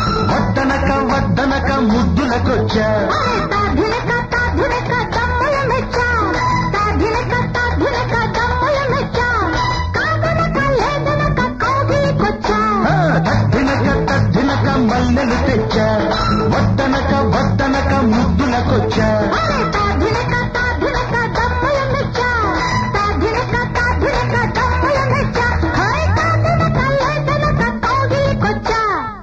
వద్దనక వద్దనక ముద్దులకొచ్చా తాధినక తాధినక దమ్ముల మెచ్చ తాధినక తాధినక దమ్ముల మెచ్చ కాదనక లేదనక కౌగిలికొచ్చా ఆ, తద్దినక తద్దినక మల్లెలు తెచ్చా వద్దనక వద్దనక ముద్దులకొచ్చా తాధినక తాధినక దమ్ముల మెచ్చ తాధినక తాధినక దమ్ముల మెచ్చ హాయ్ కాదనక లేదనక కౌగిలికొచ్చా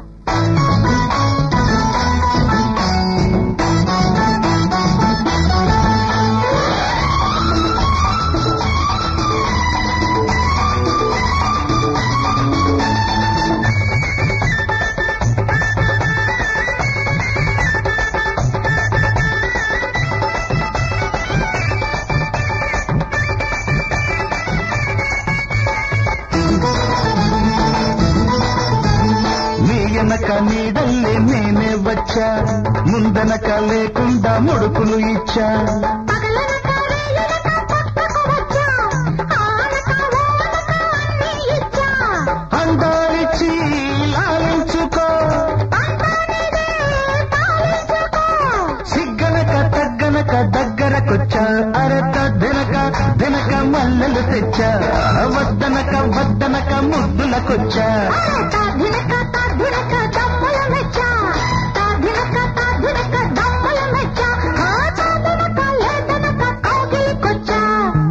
నీ వెనక నీడల్లే నేనే వచ్చా ముందనక లేకుండా ముడుకులు ఇచ్చా పగలనక రేయనక పక్కకు వచ్చా ఆనక ఓనక అన్నీ ఇచ్చా అందాలిచ్చి లాలించుకో అంతానిదే పాలించుకో సిగ్గనక తగ్గనక దగ్గరకొచ్చా అరే తద్దెనక దెనక మల్లెలు తెచ్చా వద్దనక వద్దనక ముద్దులకొచ్చా తాధినక తాధినక దమ్ముల మెచ్చ తాధినక తాధినక దమ్ముల మెచ్చ ఆ తాధినక లేదనక కౌగిలికొచ్చా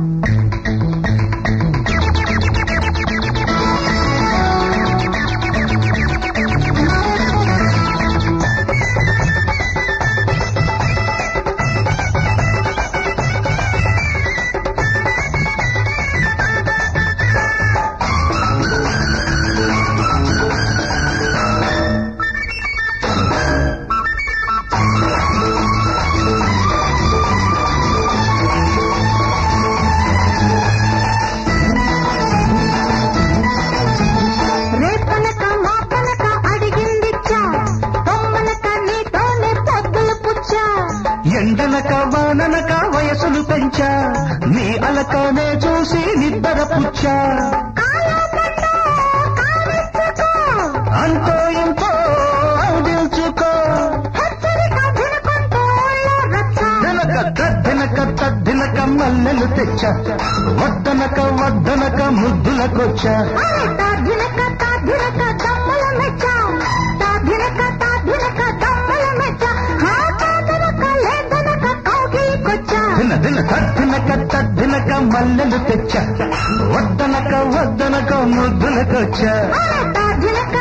రేపనక మాపనక అడిగిందిచ్చా తొమ్మనక నీతోనే పొద్దులు పుచ్చా ఎండనక వాననక వయసులు పెంచా నీ అలకనే చూసి నిద్ర పుచ్చా కాలాపండు కావెచ్చుకో అంతో ఇంతో అందించుకో హెచ్చరిక వినుకుంటూ ఊళ్ళో రచ్చ దినక తద్దినక తద్దినక మల్లెలు తెచ్చా వద్దనక వద్దనక ముద్దులకొచ్చా తాధినక తాధినక దమ్ముల మెచ్చ తాధినక తాధినక దమ్ముల మెచ్చ హా తాధినక లేదనక కౌగిలికొచ్చా దిన దిన తద్దినక తద్దినక మల్లెలు తెచ్చా వద్దనక వద్దనక ముద్దులకొచ్చా తాధినక